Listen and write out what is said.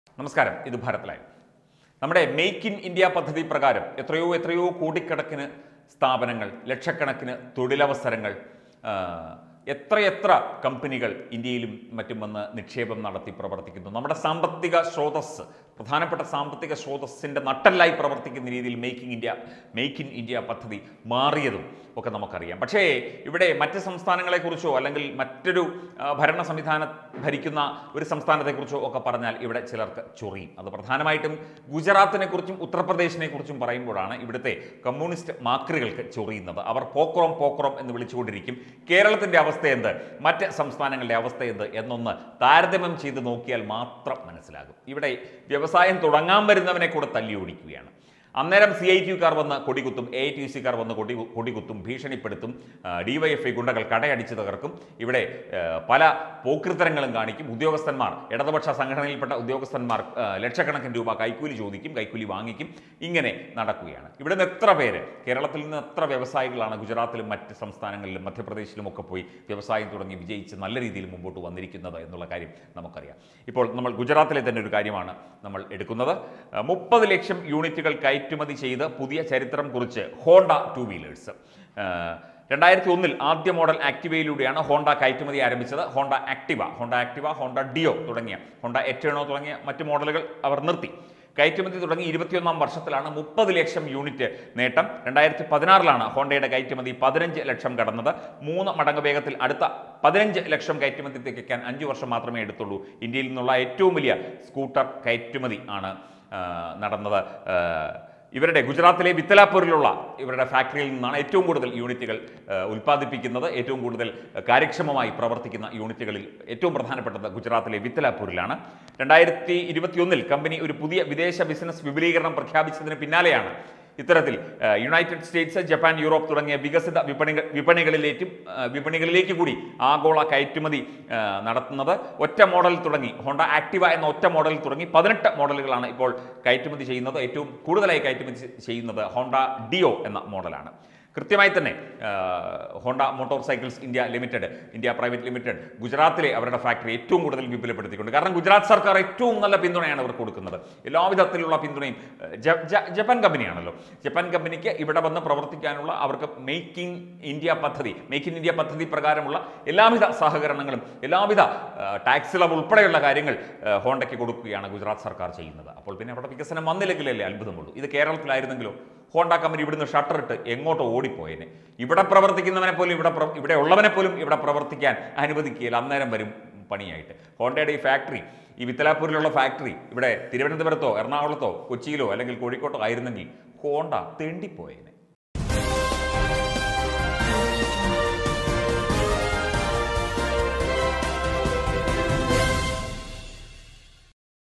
നമസ്കാരം ഇത് ഭാരത് ലൈവ് നമ്മുടെ മേക്ക് ഇൻ ഇന്ത്യ പദ്ധതി പ്രകാരം എത്രയോ എത്രയോ കോടിക്കണക്കിന് സ്ഥാപനങ്ങൾ ലക്ഷക്കണക്കിന് തൊഴിലവസരങ്ങൾ ആ, എത്രയെത്ര കമ്പനികൾ ഇന്ത്യയിലും മറ്റും വന്ന് നിക്ഷേപം നടത്തി പ്രവർത്തിക്കുന്നു നമ്മുടെ സാമ്പത്തിക സ്രോതസ് പ്രധാനപ്പെട്ട സാമ്പത്തിക സ്രോതസ്സിൻ്റെ നട്ടല്ലായി പ്രവർത്തിക്കുന്ന രീതിയിൽ making India make in India പദ്ധതി മാറിയതും ഒക്കെ നമുക്കറിയാം പക്ഷേ ഇവിടെ മറ്റ് സംസ്ഥാനങ്ങളെക്കുറിച്ചോ അല്ലെങ്കിൽ മറ്റൊരു ആ, ഭരണ സംവിധാനം ഭരിക്കുന്ന ഒരു സംസ്ഥാനത്തെക്കുറിച്ചോ ഒക്കെ പറഞ്ഞാൽ ഇവിടെ ചിലർക്ക് ചൊറിയും അത് പ്രധാനമായിട്ടും ഗുജറാത്തിനെ കുറിച്ചും ഉത്തർപ്രദേശിനെ കുറിച്ചും പറയുമ്പോഴാണ് ഇവിടുത്തെ കമ്മ്യൂണിസ്റ്റ് മാക്രികൾക്ക് ചൊറിയുന്നത് അവർ പോക്രോം പോക്രോം എന്ന് വിളിച്ചുകൊണ്ടിരിക്കും കേരളത്തിൻ്റെ അവസ്ഥ എന്ത് മറ്റ് സംസ്ഥാനങ്ങളുടെ അവസ്ഥ എന്ത് എന്നൊന്ന് താരതമ്യം ചെയ്ത് നോക്കിയാൽ മാത്രം മനസ്സിലാകും ഇവിടെ വ്യവസായം തുടങ്ങാൻ വരുന്നവനെ കൂടെ തല്ലി ഓടിക്കുകയാണ് അന്നേരം സി ഐ ടിക്കാർ വന്ന് കൊടികുത്തും എ ഐ ടി സിക്കാർ വന്ന് കൊടി കൊടികുത്തും ഭീഷണിപ്പെടുത്തും ഡിവൈഎഫ്ഐ ഗുണ്ടകൾ കടയടിച്ച് തകർക്കും ഇവിടെ ആ, പല പോക്കൃത്തരങ്ങളും കാണിക്കും ഉദ്യോഗസ്ഥന്മാർ ഇടതുപക്ഷ സംഘടനയിൽപ്പെട്ട ഉദ്യോഗസ്ഥന്മാർ ആ, ലക്ഷക്കണക്കിന് രൂപ കൈക്കൂലി ചോദിക്കും കൈക്കൂലി വാങ്ങിക്കും ഇങ്ങനെ നടക്കുകയാണ് ഇവിടെ നിന്ന് എത്ര പേര് കേരളത്തിൽ നിന്ന് എത്ര വ്യവസായികളാണ് ഗുജറാത്തിലും മറ്റ് സംസ്ഥാനങ്ങളിലും മധ്യപ്രദേശിലും ഒക്കെ പോയി വ്യവസായം തുടങ്ങി വിജയിച്ച് നല്ല രീതിയിൽ മുമ്പോട്ട് വന്നിരിക്കുന്നത് എന്നുള്ള കാര്യം നമുക്കറിയാം ഇപ്പോൾ നമ്മൾ ഗുജറാത്തിലെ തന്നെ ഒരു കാര്യമാണ് നമ്മൾ എടുക്കുന്നത് മുപ്പത് ലക്ഷം യൂണിറ്റുകൾ കയറ്റുമതി ചെയ്ത് പുതിയ ചരിത്രം കുറിച്ച് ഹോണ്ട ടു വീലേഴ്സ് രണ്ടായിരത്തി ഒന്നിൽ ആദ്യ മോഡൽ ആക്ടിവയിലൂടെയാണ് ഹോണ്ട കയറ്റുമതി ആരംഭിച്ചത് Honda Activa Honda Activa Honda Dio തുടങ്ങിയ ഹോണ്ട എറ്റേണോ തുടങ്ങിയ മറ്റ് മോഡലുകൾ അവർ നിർത്തി കയറ്റുമതി തുടങ്ങി ഇരുപത്തിയൊന്നാം വർഷത്തിലാണ് മുപ്പത് ലക്ഷം യൂണിറ്റ് നേട്ടം രണ്ടായിരത്തി പതിനാറിലാണ് ഹോണ്ടയുടെ കയറ്റുമതി പതിനഞ്ച് ലക്ഷം കടന്നത് മൂന്ന് മടങ്ങ് വേഗത്തിൽ അടുത്ത പതിനഞ്ച് ലക്ഷം കയറ്റുമതി തികയ്ക്കാൻ അഞ്ച് വർഷം മാത്രമേ എടുത്തുള്ളൂ ഇന്ത്യയിൽ നിന്നുള്ള ഏറ്റവും വലിയ സ്കൂട്ടർ കയറ്റുമതി ആണ് ആ, നടന്നത് ആ, ഇവരുടെ ഗുജറാത്തിലെ വിത്തലാപൂരിലുള്ള ഇവരുടെ ഫാക്ടറിയിൽ നിന്നാണ് ഏറ്റവും കൂടുതൽ യൂണിറ്റുകൾ ആ, ഉൽപ്പാദിപ്പിക്കുന്നത് ഏറ്റവും കൂടുതൽ കാര്യക്ഷമമായി പ്രവർത്തിക്കുന്ന യൂണിറ്റുകളിൽ ഏറ്റവും പ്രധാനപ്പെട്ടത് ഗുജറാത്തിലെ വിത്തലാപൂരിലാണ് രണ്ടായിരത്തി ഇരുപത്തിയൊന്നിൽ കമ്പനി ഒരു പുതിയ വിദേശ ബിസിനസ് വിപുലീകരണം പ്രഖ്യാപിച്ചതിന് പിന്നാലെയാണ് ഇത്തരത്തിൽ ആ, യുണൈറ്റഡ് സ്റ്റേറ്റ്സ് ജപ്പാൻ യൂറോപ്പ് തുടങ്ങിയ വികസിത വിപണികൾ വിപണികളിലേക്കും ആ, വിപണികളിലേക്ക് കൂടി ആഗോള കയറ്റുമതി ആ, നടത്തുന്നത് ഒറ്റ മോഡൽ തുടങ്ങി ഹോണ്ട ആക്ടിവ എന്ന ഒറ്റ മോഡൽ തുടങ്ങി പതിനെട്ട് മോഡലുകളാണ് ഇപ്പോൾ കയറ്റുമതി ചെയ്യുന്നത് ഏറ്റവും കൂടുതലായി കയറ്റുമതി ചെയ്യുന്നത് ഹോണ്ട ഡിയോ എന്ന മോഡലാണ് കൃത്യമായി തന്നെ ആ, Honda motorcycles India limited India private limited ഗുജറാത്തിലെ അവരുടെ ഫാക്ടറി ഏറ്റവും കൂടുതൽ വിപുലപ്പെടുത്തിയിട്ടുണ്ട് കാരണം ഗുജറാത്ത് സർക്കാർ ഏറ്റവും നല്ല പിന്തുണയാണ് അവർ കൊടുക്കുന്നത് എല്ലാവിധത്തിലുള്ള പിന്തുണയും ആ, ജ- ജ- ജപ്പാൻ കമ്പനിയാണല്ലോ ജപ്പാൻ കമ്പനിക്ക് ഇവിടെ വന്ന് പ്രവർത്തിക്കാനുള്ള അവർക്ക് മേക്കിംഗ് ഇന്ത്യ പദ്ധതി മേക്ക് ഇൻ ഇന്ത്യ പദ്ധതി പ്രകാരമുള്ള എല്ലാവിധ സഹകരണങ്ങളും എല്ലാവിധ ആ, ടാക്സ് ഇളവ് ഉൾപ്പെടെയുള്ള കാര്യങ്ങൾ ആ, ഹോണ്ടയ്ക്ക് കൊടുക്കുകയാണ് ഗുജറാത്ത് സർക്കാർ ചെയ്യുന്നത് അപ്പോൾ പിന്നെ അവിടെ വികസനം വന്നില്ലെങ്കിലല്ലേ അത്ഭുതമുള്ളൂ ഇത് കേരളത്തിലായിരുന്നെങ്കിലോ ഹോണ്ട കമ്പനി ഇവിടുന്ന് ഷട്ടർ ഇട്ട് എങ്ങോട്ടോ ഓടിപ്പോയേനെ ഇവിടെ പ്രവർത്തിക്കുന്നവനെ പോലും ഇവിടെ പ്ര- ഇവിടെ ഉള്ളവനെ പോലും ഇവിടെ പ്രവർത്തിക്കാൻ അനുവദിക്കുകയില്ല അന്നേരം വരും പണിയായിട്ട് ഹോണ്ടയുടെ ഈ ഫാക്ടറി ഈ വിത്തലാപ്പൂരിലുള്ള ഫാക്ടറി ഇവിടെ തിരുവനന്തപുരത്തോ എറണാകുളത്തോ കൊച്ചിയിലോ അല്ലെങ്കിൽ കോഴിക്കോട്ടോ ആയിരുന്നെങ്കിൽ ഹോണ്ട തെണ്ടിപ്പോയേനെ